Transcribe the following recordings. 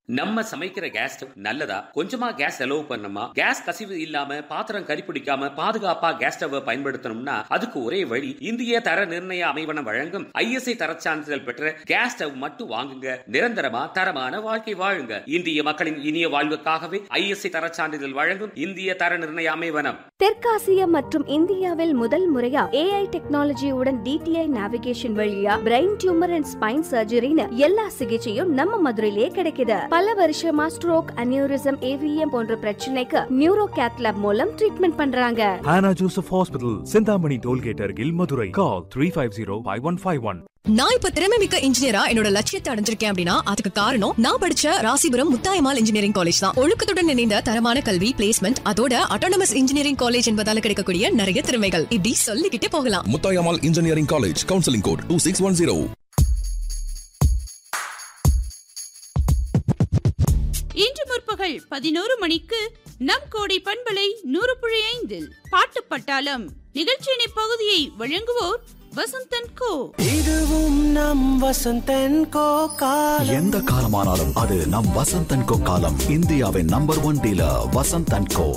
நம்ம சமைக்கிற gas stove நல்லதா கொஞ்சமா கேஸ் செலவு பண்ணணுமா கேஸ் கசிவு இல்லாம பாத்திரம் கரிப்பிடிக்காம பாதுகாப்பா கேஸ் ஸ்டவ் பயன்படுத்தணும்னா அதுக்கு ஒரே வழி இந்திய தர நிர்ணய அமைவனம் வழங்கும் ஐஎஸ்ஐ தரச் சான்றிதழ் பெற்ற கேஸ் ஸ்டவ் மட்டும் வாங்குங்க நிரந்தரமா தரமான வாழ்க்கை வாழுங்க இந்திய மக்களின் இனிய வாழ்வுக்காகவே ஐஎஸ்ஐ தரச் சான்றிதழ் வழங்கும் இந்திய தர நிர்ணய அமைவனம் தெற்காசியா மற்றும் இந்தியாவில் முதல் முறையா ஏஐ டெக்னாலஜியுடன் டிடிஐ நேவிகேஷன் வழியா பிரெயின் டியூமர் அண்ட் ஸ்பைன் சர்ஜரின்னு எல்லா சிகிச்சையும் நம்ம மதுரையிலேயே கிடைக்குது பல வருஷமா ஸ்ட்ரோக் அனியூரிசம் ஏவிஎம் போன்ற பிரச்சனைக்கு நியூரோ கேத்லாப் மூலம் ட்ரீட்மெண்ட் பண்றாங்க Hannah Joseph Hospital, Sindhamani Tollgate Argil, Madurai. Call 350-5151. நான் இப்ப திறமை மிக்க இன்ஜினியரா என்னோட லட்சியத்தை அடைஞ்சிருக்கேன் அப்படின்னா அதுக்கு காரணம் நான் படிச்ச ராசிபுரம் முத்தாயமால் இன்ஜினியரிங் காலேஜ் தான் ஒழுக்கத்துடன் இணைந்த தரமான கல்வி பிளேஸ்மெண்ட் அதோட அட்டானமஸ் இன்ஜினியரிங் காலேஜ் என்பதால கிடைக்கக்கூடிய நிறைய திறமைகள் இப்படி சொல்லிக்கிட்டே போகலாம் Muthayammal engineering college counselling code two six one zero இன்று முற்பகல் பதினோரு மணிக்கு நம் கோடை பண்பலை நூறு புள்ளி ஐந்தில் பாட்டு பட்டாளம் நிகழ்ச்சியின் இப்பகுதியை வழங்குவோர் வசந்தன் கோ இதுவும் நம் வசந்தன் கோ காலம் எந்த காலமானாலும் அது நம் வசந்தன் கோ காலம் இந்தியாவின் number one dealer Vasanthan co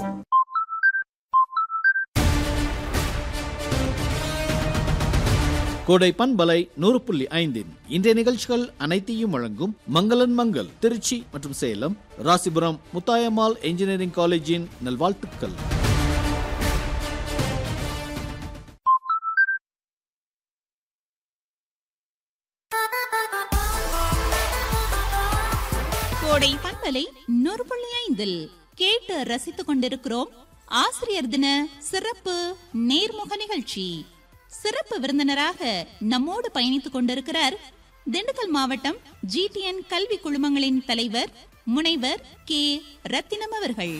Kodai பண்பலை நூறு புள்ளி ஐந்தின் இன்றைய நிகழ்ச்சிகள் அனைத்தையும் வழங்கும் மங்களன் மங்கல் திருச்சி மற்றும் சேலம் ராசிபுரம் முத்தாயம்மாள் என்ஜினியரிங் காலேஜின் நல்வாழ்த்துக்கள் கோடை பண்பலை நூறு புள்ளி ஐந்தில் கேட்டு ரசித்துக் கொண்டிருக்கிறோம் ஆசிரியர் தின சிறப்பு நேர்முக நிகழ்ச்சி சிறப்பு விருந்தினராக நம்மோடு பயணித்துக் கொண்டிருக்கிறார் திண்டுக்கல் மாவட்டம் ஜிடிஎன் கல்வி குழுமங்களின் தலைவர் முனைவர் கே ரத்தினம் அவர்கள்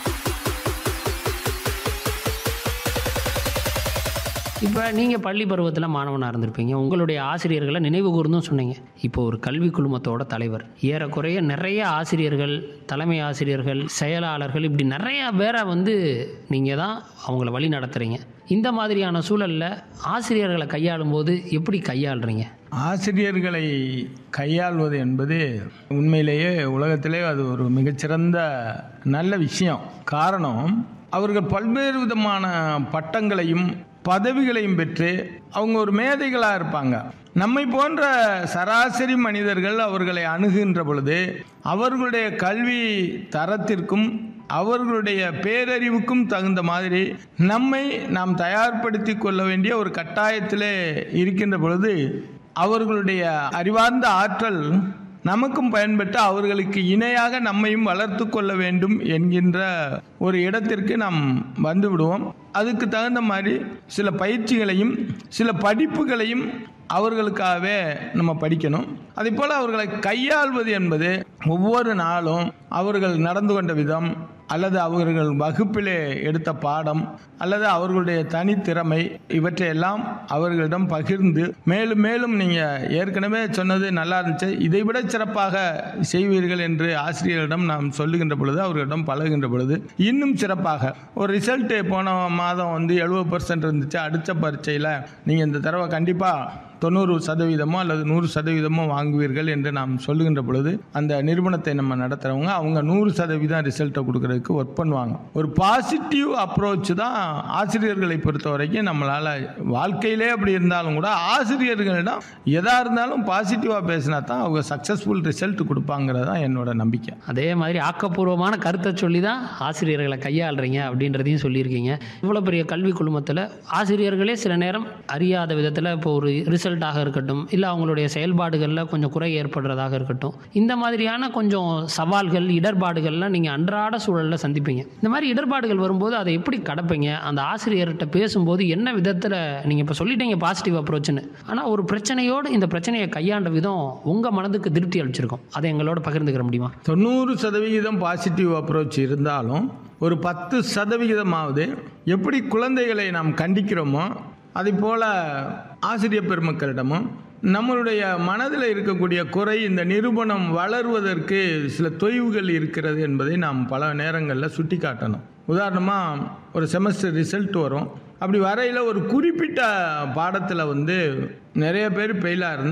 இப்போ நீங்கள் பள்ளி பருவத்தில் மாணவனாக இருந்திருப்பீங்க உங்களுடைய ஆசிரியர்களை நினைவு கூர்ந்தும் சொன்னீங்க இப்போ ஒரு கல்வி குழுமத்தோட தலைவர் ஏறக்குறைய நிறைய ஆசிரியர்கள் தலைமை ஆசிரியர்கள் செயலாளர்கள் இப்படி நிறையா பேரை வந்து நீங்கள் தான் அவங்கள வழி நடத்துகிறீங்க இந்த மாதிரியான சூழலில் ஆசிரியர்களை கையாளும் போது எப்படி கையாளுறீங்க ஆசிரியர்களை கையாள்வது என்பது உண்மையிலேயே உலகத்திலே அது ஒரு மிகச்சிறந்த நல்ல விஷயம் காரணம் அவர்கள் பல்வேறு விதமான பட்டங்களையும் பதவிகளையும் பெற்று அவங்க ஒரு மேதைகளாக இருப்பாங்க நம்மை போன்ற சராசரி மனிதர்கள் அவர்களை அணுகுகின்ற பொழுது அவர்களுடைய கல்வி தரத்திற்கும் அவர்களுடைய பேரறிவுக்கும் தகுந்த மாதிரி நம்மை நாம் தயார்படுத்தி கொள்ள வேண்டிய ஒரு கட்டாயத்திலே இருக்கின்ற பொழுது அவர்களுடைய அறிவார்ந்த ஆற்றல் நமக்கும் பயன்பட்டு அவர்களுக்கு இணையாக நம்மையும் வளர்த்து கொள்ள வேண்டும் என்கின்ற ஒரு இடத்திற்கு நாம் வந்து விடுவோம் அதுக்கு தகுந்த மாதிரி சில பயிற்சிகளையும் சில படிப்புகளையும் அவர்களுக்காகவே நம்ம படிக்கணும் அதே போல் அவர்களை கையாள்வது என்பது ஒவ்வொரு நாளும் அவர்கள் நடந்து கொண்ட விதம் அல்லது அவர்கள் வகுப்பிலே எடுத்த பாடம் அல்லது அவர்களுடைய தனித்திறமை இவற்றையெல்லாம் அவர்களிடம் பகிர்ந்து மேலும் மேலும் நீங்கள் ஏற்கனவே சொன்னது நல்லா இருந்துச்சு இதை விட சிறப்பாக செய்வீர்கள் என்று ஆசிரியர்களிடம் நாம் சொல்லுகின்ற பொழுது அவர்களிடம் பழகுகின்ற பொழுது இன்னும் சிறப்பாக ஒரு ரிசல்ட்டு போன மாதம் வந்து எழுபது பர்சன்ட் இருந்துச்சு அடுத்த பரீட்சையில் நீங்கள் இந்த தடவை கண்டிப்பாக தொண்ணூறு சதவீதமோ அல்லது நூறு சதவீதமோ வாங்குவீர்கள் என்று நாம் சொல்லுகின்ற பொழுது அந்த நிறுவனத்தை நம்ம நடத்துகிறவங்க அவங்க நூறு சதவீதம் ரிசல்ட்டை கொடுக்கறதுக்கு ஒர்க் பண்ணுவாங்க ஒரு பாசிட்டிவ் அப்ரோச் தான் ஆசிரியர்களை பொறுத்த வரைக்கும் நம்மளால் வாழ்க்கையிலே அப்படி இருந்தாலும் கூட ஆசிரியர்களிடம் எதாக இருந்தாலும் பாசிட்டிவாக பேசினா தான் அவங்க சக்ஸஸ்ஃபுல் ரிசல்ட் கொடுப்பாங்கிறது தான் என்னோட நம்பிக்கை அதே மாதிரி ஆக்கப்பூர்வமான கருத்தை சொல்லி தான் ஆசிரியர்களை கையாளுறீங்க அப்படின்றதையும் சொல்லியிருக்கீங்க இவ்வளோ பெரிய கல்வி குழுமத்தில் ஆசிரியர்களே சில நேரம் அறியாத விதத்தில் இப்போ ஒரு ரிசல்ட்டாக இருக்கட்டும் இல்லை அவங்களுடைய செயல்பாடுகளில் கொஞ்சம் குறை ஏற்படுறதாக இருக்கட்டும் இந்த மாதிரியான கொஞ்சம் சவால்கள் இடர்பாடுகள்லாம் நீங்கள் அன்றாட சூழலில் சந்திப்பீங்க இந்த மாதிரி இடர்பாடுகள் வரும்போது அதை எப்படி கடப்பீங்க அந்த ஆசிரியர்கிட்ட பேசும்போது என்ன விதத்தில் நீங்கள் இப்போ சொல்லிட்டீங்க பாசிட்டிவ் அப்ரோச்னு ஆனால் ஒரு பிரச்சனையோடு இந்த பிரச்சனையை கையாண்ட விதம் உங்கள் மனதுக்கு திருப்தி அளிச்சிருக்கும் அதை எங்களோட பகிர்ந்துக்கிற முடியுமா தொண்ணூறு சதவிகிதம் பாசிட்டிவ் அப்ரோச் இருந்தாலும் ஒரு பத்து சதவிகிதமாவது எப்படி குழந்தைகளை நாம் கண்டிக்கிறோமோ அதே போல் ஆசிரியர் பெருமக்களிடமும் நம்மளுடைய மனதில் இருக்கக்கூடிய குறை இந்த நிரூபணம் வளருவதற்கு சில தொய்வுகள் இருக்கிறது என்பதை நாம் பல நேரங்களில் சுட்டி காட்டணும் உதாரணமாக ஒரு செமஸ்டர் ரிசல்ட் வரும் அப்படி வரையில் ஒரு குறிப்பிட்ட பாடத்தில் வந்து நிறைய பேர் ஃபெயிலாக இருந்து